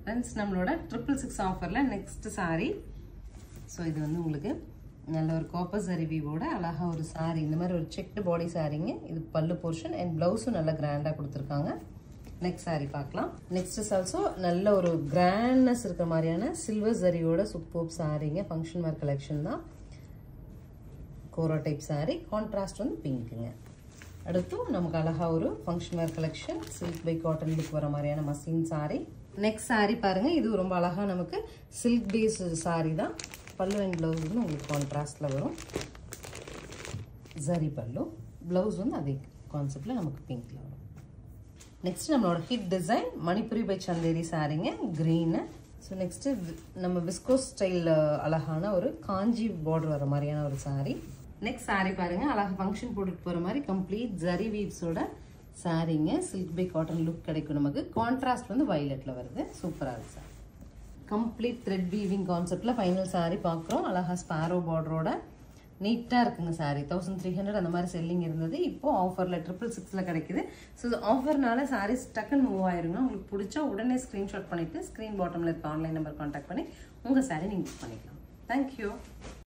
friends நம்மளோட triple six ஆஃபரில் next saree so இது வந்து உங்களுக்கு நல்ல ஒரு காப்பர் சரிவியோட அழகா ஒரு saree இந்த மாதிரி ஒரு செக்டு பாடி சாரீங்க இது பல்லு போர்ஷன் அண்ட் ப்ளவுஸும் நல்லா கிராண்டாக கொடுத்துருக்காங்க நெக்ஸ்ட் saree பார்க்கலாம் நெக்ஸ்ட் இஸ் ஆல்சோ நல்ல ஒரு கிராண்ட்னஸ் இருக்கிற மாதிரியான சில்வர் சரியோட சூப்பர் சாரீங்க ஃபங்க்ஷன் வேர் கலெக்ஷன் தான் கோரா டைப் saree கான்ட்ராஸ்ட் வந்து பிங்க்குங்க அடுத்து நமக்கு அழகா ஒரு function wear collection silk by cotton look வர மாதிரியான மஸ்லின் saree நெக்ஸ்ட் saree பாருங்க இது ரொம்ப அழகா நமக்கு சில்க் பேஸ் saree தான் பல்லு அண்ட் ப்ளவுஸ் வந்து உங்களுக்கு கான்ட்ராஸ்டில் வரும் ஜரி பல்லு ப்ளவுஸ் வந்து அதே கான்செப்டில் நமக்கு பிங்க்ல வரும் நெக்ஸ்ட் நம்மளோட hit design Manipuri by Chanderi சாரீங்க க்ரீனு ஸோ நெக்ஸ்ட்டு நம்ம விஸ்கோ ஸ்டைல் அழகான ஒரு காஞ்சி பார்டர் வர மாதிரியான ஒரு saree நெக்ஸ்ட் saree பாருங்க அழகா ஃபங்க்ஷன் போட்டுட்டு போகிற மாதிரி கம்ப்ளீட் ஜரி வீவ்ஸோட சாரீங்க சில்க் பை காட்டன் லுக் கிடைக்கும் நமக்கு கான்ட்ராஸ்ட் வந்து வயலட்டில் வருது சூப்பராக இருக்கு சார் கம்ப்ளீட் த்ரெட் வீவிங் கான்செப்டில் ஃபைனல் saree பார்க்குறோம் அழகா ஸ்பாரோ பார்டரோட நீட்டாக இருக்குங்க saree தௌசண்ட் த்ரீ ஹண்ட்ரட் அந்த மாதிரி செல்லிங் இருந்தது இப்போ ஆஃபரில் ட்ரிபிள் சிக்ஸில் கிடைக்குது ஸோ ஆஃபர்னால சாரீஸ் டக்குன்னு மூவ் ஆயிருங்க உங்களுக்கு பிடிச்சா உடனே ஸ்க்ரீன்ஷாட் பண்ணிவிட்டு ஸ்க்ரீன் பாட்டமில் இருக்க ஆன்லைன் நம்பர் கான்டாக்ட் பண்ணி உங்கள் saree நீங்கள் புக் பண்ணிக்கலாம் தேங்க்யூ